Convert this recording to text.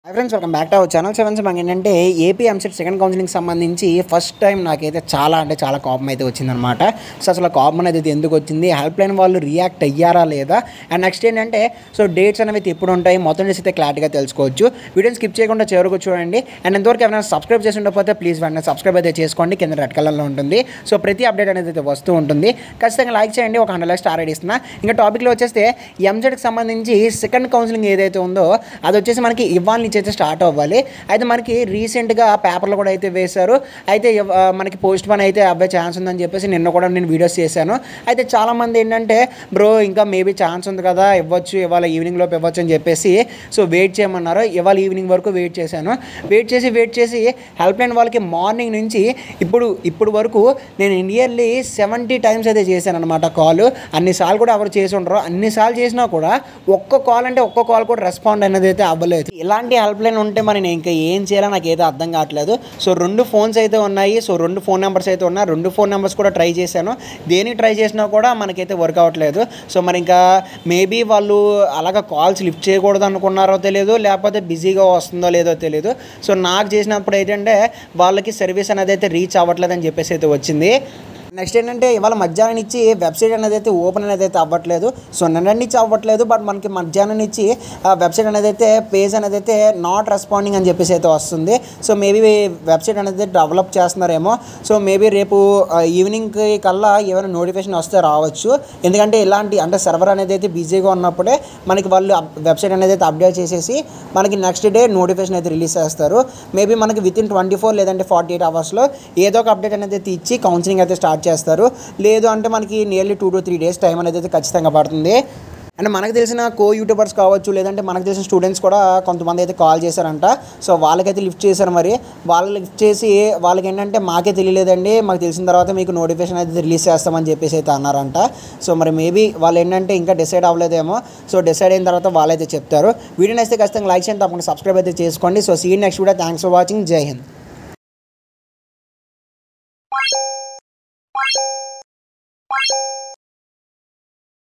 high friends welcome back to our channel sevens మాకు ఏంటంటే AP EAMCET second counselling సంబంధించి first time నాకైతే చాలా అంటే చాలా కోపం అయితే వచ్చిందనమాట సో అసలు ఆ కోపం అనేది ఎందుకు వచ్చింది హెల్ప్ లైన్ వాళ్ళు రియాక్ట్ అయ్యారా లేదా అండ్ నెక్స్ట్ ఏంటంటే సో డేట్స్ అనేవి అయితే ఎప్పుడు ఉంటాయి మొత్తం చేసి అయితే క్లారిటీగా తెలుసుకోవచ్చు వీడియోని స్కిప్ చేయకుండా చివరకు చూడండి అండ్ ఎంతవరకు ఎవరైనా సబ్స్క్రైబ్ చేసి ఉండకపోతే ప్లీజ్ వెంటనే సబ్స్క్రైబ్ అయితే చేసుకోండి కింద రెడ్ కలర్లో ఉంటుంది సో ప్రతి అప్డేట్ అనేది అయితే వస్తూ ఉంటుంది ఖచ్చితంగా లైక్ చేయండి ఒక హండ్రెడ్ లైక్ స్టార్ ఇస్తున్నా ఇంకా టాపిక్లో వచ్చేస్తే ఎంసెట్కి సంబంధించి సెకండ్ కౌన్సిలింగ్ ఏదైతే ఉందో అది వచ్చేసి మనకి ఇవాళ నుంచి అయితే స్టార్ట్ అవ్వాలి అయితే మనకి రీసెంట్గా పేపర్లో కూడా అయితే వేశారు అయితే ఇవ్- ఆ, మనకి పోస్ట్ పని అయితే అవ్వే ఛాన్స్ ఉందని చెప్పేసి నిన్న కూడా నేను వీడియోస్ చేశాను అయితే చాలామంది ఏంటంటే బ్రో ఇంకా మేబీ ఛాన్స్ ఉంది కదా ఇవ్వచ్చు ఇవాళ ఈవినింగ్ లోపు ఇవ్వచ్చు అని చెప్పేసి సో వెయిట్ చేయమన్నారు ఇవాళ ఈవినింగ్ వరకు వెయిట్ చేశాను వెయిట్ చేసి వెయిట్ చేసి హెల్ప్ లైన్ వాళ్ళకి మార్నింగ్ నుంచి ఇప్పుడు ఇప్పుడు వరకు నేను నియర్లీ సెవెంటీ టైమ్స్ అయితే చేశాను అనమాట కాల్ అన్నిసార్లు కూడా ఎవరు చేసి ఉండరు అన్నిసార్లు చేసినా కూడా ఒక్క కాల్ అంటే ఒక్క కాల్ కూడా రెస్పాండ్ అనేది అయితే అవ్వలేదు ఇలాంటి హెల్ప్ లైన్ ఉంటే మరి నేను ఇంకా ఏం చేయాలో నాకు ఏదో అర్థం కావట్లేదు సో రెండు ఫోన్స్ అయితే ఉన్నాయి సో రెండు ఫోన్ నెంబర్స్ అయితే ఉన్నాయి రెండు ఫోన్ నెంబర్స్ కూడా ట్రై చేశాను దేనికి ట్రై చేసినా కూడా మనకైతే వర్క్ అవ్వట్లేదు సో మరి ఇంకా మేబీ వాళ్ళు అలాగ కాల్స్ లిఫ్ట్ చేయకూడదు అనుకున్నారో తెలియదు లేకపోతే బిజీగా వస్తుందో లేదో తెలియదు సో నాకు చేసినప్పుడు ఏంటంటే వాళ్ళకి సర్వీస్ అనేది అయితే రీచ్ అవ్వట్లేదు అని చెప్పేసి అయితే వచ్చింది నెక్స్ట్ ఏంటంటే ఇవాళ మధ్యాహ్నం నుంచి వెబ్సైట్ అనేది అయితే ఓపెన్ అనేది అయితే అవ్వట్లేదు సో నిన్న నుంచి అవ్వట్లేదు బట్ మనకి మధ్యాహ్నం నుంచి ఆ వెబ్సైట్ అనేది అయితే పేజ్ అనేది అయితే నాట్ రెస్పాండింగ్ అని చెప్పేసి అయితే వస్తుంది సో మేబీ వెబ్సైట్ అనేది డెవలప్ చేస్తున్నారేమో సో మేబీ రేపు ఈవినింగ్కి కల్లా ఏమైనా నోటిఫికేషన్ వస్తే రావచ్చు ఎందుకంటే ఇలాంటి అంటే సర్వర్ అనేది అయితే బిజీగా ఉన్నప్పుడే మనకి వాళ్ళు వెబ్సైట్ అనేది అయితే అప్డేట్ చేసేసి మనకి నెక్స్ట్ డే నోటిఫికేషన్ అయితే రిలీజ్ చేస్తారు మేబీ మనకి విత్ ఇన్ ట్వంటీ ఫోర్ లేదంటే ఫార్టీ ఎయిట్ అవర్స్లో ఏదో ఒక అప్డేట్ అనేది అయితే ఇచ్చి కౌన్సిలింగ్ అయితే స్టార్ట్ చేస్తారు లేదు అంటే మనకి nearly two to three days time అనేది అయితే ఖచ్చితంగా పడుతుంది అండ్ మనకు తెలిసిన కో యూట్యూబర్స్ కావచ్చు లేదంటే మనకు తెలిసిన స్టూడెంట్స్ కూడా కొంతమంది అయితే కాల్ చేశారంట సో వాళ్ళకైతే లిఫ్ట్ చేశారు మరి వాళ్ళు లిఫ్ట్ చేసి వాళ్ళకి ఏంటంటే మాకే తెలియలేదండి మాకు తెలిసిన తర్వాత మీకు నోటిఫికేషన్ అయితే రిలీజ్ చేస్తామని చెప్పేసి అయితే అన్నారంట సో మరి మేబీ వాళ్ళు ఏంటంటే ఇంకా డిసైడ్ అవ్వలేదేమో సో డిసైడ్ అయిన తర్వాత వాళ్ళైతే చెప్తారు వీడియోని అయితే ఖచ్చితంగా లైక్ చేయండి తప్పకుండా సబ్స్క్రైబ్ అయితే చేసుకోండి so see next video thanks for watching జై హింద్